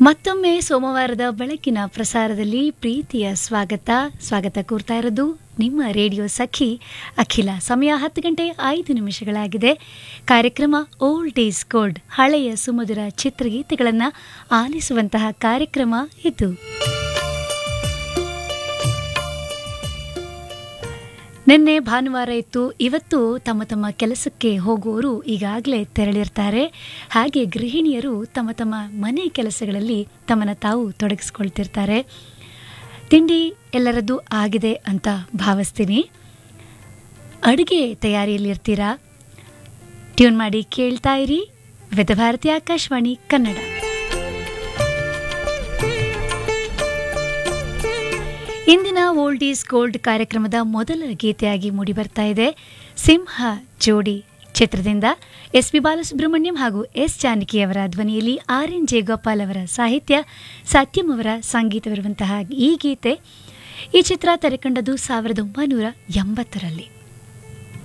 ಮತ್ತೊಮ್ಮೆ ಸೋಮವಾರದ ಬೆಳಕಿನ ಪ್ರಸಾರದಲ್ಲಿ ಪ್ರೀತಿಯ ಸ್ವಾಗತ ಸ್ವಾಗತ ಕೋರ್ತಾ ಇರೋದು ನಿಮ್ಮ ರೇಡಿಯೋ ಸಖಿ ಅಖಿಲ ಸಮಯ ಹತ್ತು ಗಂಟೆ ಐದು ನಿಮಿಷಗಳಾಗಿದೆ ಕಾರ್ಯಕ್ರಮ ಓಲ್ಡ್ ಈಸ್ ಗೋಲ್ಡ್ ಹಳೆಯ ಸುಮಧುರ ಚಿತ್ರಗೀತೆಗಳನ್ನು ಆಲಿಸುವಂತಹ ಕಾರ್ಯಕ್ರಮ ಇದು ನಿನ್ನೆ ಭಾನುವಾರ ಇತ್ತು ಇವತ್ತು ತಮ್ಮ ತಮ್ಮ ಕೆಲಸಕ್ಕೆ ಹೋಗುವವರು ಈಗಾಗಲೇ ತೆರಳಿರ್ತಾರೆ ಹಾಗೆ ಗೃಹಿಣಿಯರು ತಮ್ಮ ತಮ್ಮ ಮನೆ ಕೆಲಸಗಳಲ್ಲಿ ತಮ್ಮನ್ನು ತಾವು ತೊಡಗಿಸ್ಕೊಳ್ತಿರ್ತಾರೆ ತಿಂಡಿ ಎಲ್ಲರದ್ದು ಆಗಿದೆ ಅಂತ ಭಾವಿಸ್ತೀನಿ ಅಡುಗೆ ತಯಾರಿಯಲ್ಲಿರ್ತೀರಾ ಟ್ಯೂನ್ ಮಾಡಿ ಕೇಳ್ತಾ ಇರಿ ವಿಧಭಾರತಿ ಆಕಾಶವಾಣಿ ಕನ್ನಡ ಇಂದಿನ ಓಲ್ಡ್ ಈಸ್ ಗೋಲ್ಡ್ ಕಾರ್ಯಕ್ರಮದ ಮೊದಲ ಗೀತೆಯಾಗಿ ಮೂಡಿಬರ್ತಾ ಇದೆ ಸಿಂಹ ಜೋಡಿ ಚಿತ್ರದಿಂದ ಎಸ್ ಪಿ ಬಾಲಸುಬ್ರಹ್ಮಣ್ಯಂ ಹಾಗೂ ಎಸ್ ಜಾನಕಿಯವರ ಧ್ವನಿಯಲ್ಲಿ ಆರ್ ಎನ್ ಜೇಗೋಪಾಲ್ ಅವರ ಸಾಹಿತ್ಯ ಸತ್ಯಂ ಅವರ ಸಂಗೀತವಿರುವಂತಹ ಈ ಗೀತೆ ಈ ಚಿತ್ರ ತೆರೆಕಂಡದು ಸಾವಿರದ ಒಂಬೈನೂರ ಎಂಬತ್ತರಲ್ಲಿ